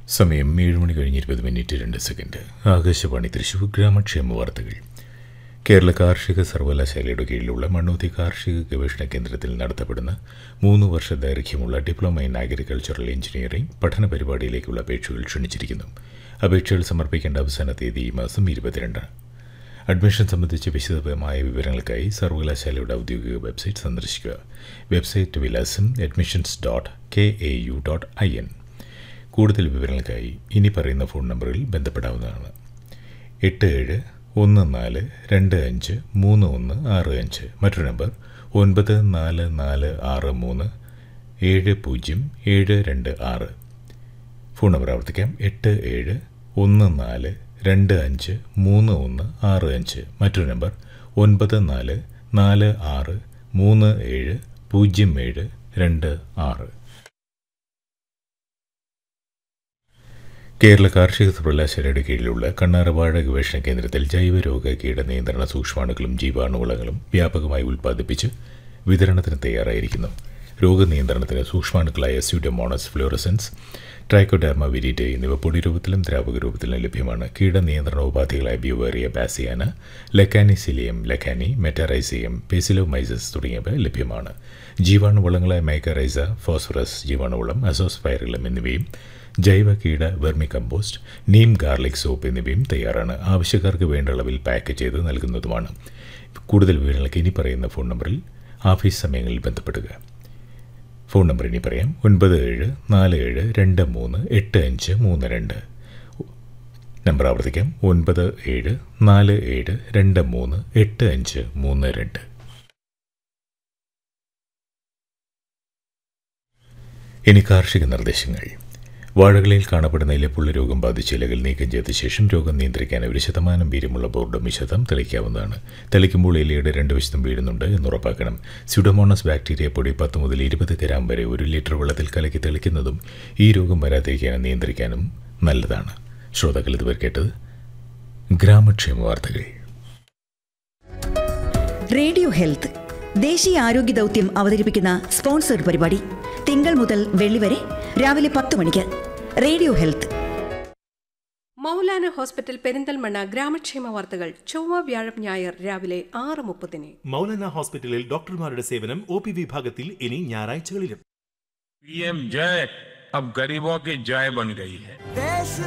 സമയം ഏഴ് മണി കഴിഞ്ഞ് ഇരുപത് മിനിറ്റ് രണ്ട് സെക്കൻഡ് ആകാശവാണി തൃശൂർ ഗ്രാമക്ഷേമ വാർത്തകൾ കേരള കാർഷിക സർവകലാശാലയുടെ കീഴിലുള്ള മണ്ണൂത്തി കാർഷിക ഗവേഷണ കേന്ദ്രത്തിൽ നടത്തപ്പെടുന്ന മൂന്ന് വർഷ ദൈർഘ്യമുള്ള ഡിപ്ലോമ ഇൻ അഗ്രികൾച്ചറൽ എഞ്ചിനീയറിംഗ് പഠന പരിപാടിയിലേക്കുള്ള അപേക്ഷകൾ ക്ഷണിച്ചിരിക്കുന്നു അപേക്ഷകൾ സമർപ്പിക്കേണ്ട അവസാന തീയതി ഈ മാസം ഇരുപത്തിരണ്ട് അഡ്മിഷൻ സംബന്ധിച്ച് വിശദമായ വിവരങ്ങൾക്കായി സർവകലാശാലയുടെ ഔദ്യോഗിക വെബ്സൈറ്റ് സന്ദർശിക്കുക വെബ്സൈറ്റ് വിലാസം admissions dot K A U dot I N കൂടുതൽ വിവരങ്ങൾക്കായി ഇനി പറയുന്ന ഫോൺ നമ്പറിൽ ബന്ധപ്പെടാവുന്നതാണ് എട്ട് ഏഴ് ഒന്ന് നാല് രണ്ട് അഞ്ച് മൂന്ന് ഒന്ന് ആറ് അഞ്ച് മറ്റൊരു നമ്പർ ഒൻപത് നാല് നാല് ആറ് മൂന്ന് ഏഴ് പൂജ്യം ഏഴ് രണ്ട് ആറ് ഫോൺ നമ്പർ ആവർത്തിക്കാം എട്ട് ഏഴ് ഒന്ന് നാല് രണ്ട് അഞ്ച് മൂന്ന് ഒന്ന് ആറ് അഞ്ച് മറ്റൊരു നമ്പർ ഒൻപത് നാല് നാല് ആറ് മൂന്ന് ഏഴ് പൂജ്യം ഏഴ് രണ്ട് ആറ് കേരള കാർഷിക സർവകലാശാലയുടെ കീഴിലുള്ള കണ്ണാറവാഴ ഗവേഷണ കേന്ദ്രത്തിൽ ജൈവരോഗ കീട നിയന്ത്രണ സൂക്ഷ്മാണുക്കളും ജീവാണുവളങ്ങളും വ്യാപകമായി ഉൽപ്പാദിപ്പിച്ച് വിതരണത്തിന് തയ്യാറായിരിക്കുന്നു രോഗനിയന്ത്രണത്തിന് സൂക്ഷ്മാണുക്കളായ സ്യൂഡോമോണസ് ഫ്ലോറസൻസ് ട്രൈക്കോഡാർമ വിരിറ്റ് എന്നിവ പൊടി രൂപത്തിലും ദ്രാവക രൂപത്തിലും ലഭ്യമാണ് കീടനിയന്ത്രണ ഉപാധികളായ Beauveria bassiana Lecanicillium lecanii Metarhizium Paecilomyces തുടങ്ങിയവ ലഭ്യമാണ് ജീവാണുവളങ്ങളായ മൈക്കറൈസ ഫോസ്ഫറസ് ജീവാണുവളം അസോസ്പൈറിലം എന്നിവയും ജൈവ കീട vermicompost neem garlic soap എന്നിവയും തയ്യാറാണ് ആവശ്യക്കാർക്ക് വേണ്ട അളവിൽ പാക്ക് ചെയ്ത് നൽകുന്നതുമാണ് കൂടുതൽ വിവരങ്ങൾക്ക് ഇനി പറയുന്ന ഫോൺ നമ്പറിൽ ഓഫീസ് സമയങ്ങളിൽ ബന്ധപ്പെടുക ഫോൺ നമ്പർ ഇനി പറയാം ഒൻപത് ഏഴ് നാല് ഏഴ് രണ്ട് മൂന്ന് എട്ട് അഞ്ച് മൂന്ന് രണ്ട് നമ്പർ ആവർത്തിക്കാം ഒൻപത് ഏഴ് നാല് ഏഴ് രണ്ട് മൂന്ന് എട്ട് അഞ്ച് മൂന്ന് രണ്ട് ഇനി കാർഷിക നിർദ്ദേശങ്ങൾ വാഴകളിൽ കാണപ്പെടുന്ന ഇലപ്പുള്ള രോഗം ബാധിച്ച ഇലകൾ നീക്കം ചെയ്ത ശേഷം രോഗം നിയന്ത്രിക്കാൻ ഒരു ശതമാനം വീര്യമുള്ള ബോർഡ് മിശ്രിതം തെളിക്കാവുന്നതാണ് തെളിക്കുമ്പോൾ ഇലയുടെ രണ്ട് വശത്തും വീഴുന്നുണ്ട് എന്ന് ഉറപ്പാക്കണം സ്യൂഡോമോണസ് ബാക്ടീരിയ പൊടി പത്ത് മുതൽ ഇരുപത് ഗ്രാം വരെ ഒരു ലിറ്റർ വെള്ളത്തിൽ കലക്കി തെളിക്കുന്നതും ഈ രോഗം വരാതിരിക്കാനും നിയന്ത്രിക്കാനും നല്ലതാണ് ശ്രോതാക്കൾ ഇതുവരെ കേട്ടത് ഗ്രാമക്ഷേമ വാർത്തകൾ റേഡിയോ ഹെൽത്ത് ദേശീയ ആരോഗ്യ ദൗത്യം അവതരിപ്പിക്കുന്ന സ്പോൺസർഡ് പരിപാടി തിങ്കൾ മുതൽ വെള്ളി വരെ രാവിലെ പത്ത് മണിക്ക് radio health Maulana hospital Perinthalmanna ഗ്രാമക്ഷേമ വാർത്തകൾ ചൊവ്വ വ്യാഴം ഞായർ രാവിലെ ആറ് മുപ്പതിന് മൗലാന ഹോസ്പിറ്റലിൽ ഡോക്ടർമാരുടെ സേവനം ഒ പി വിഭാഗത്തിൽ ഇനി ഞായറാഴ്ചകളിലും पीएम जय अब गरीबों की जय बन गई है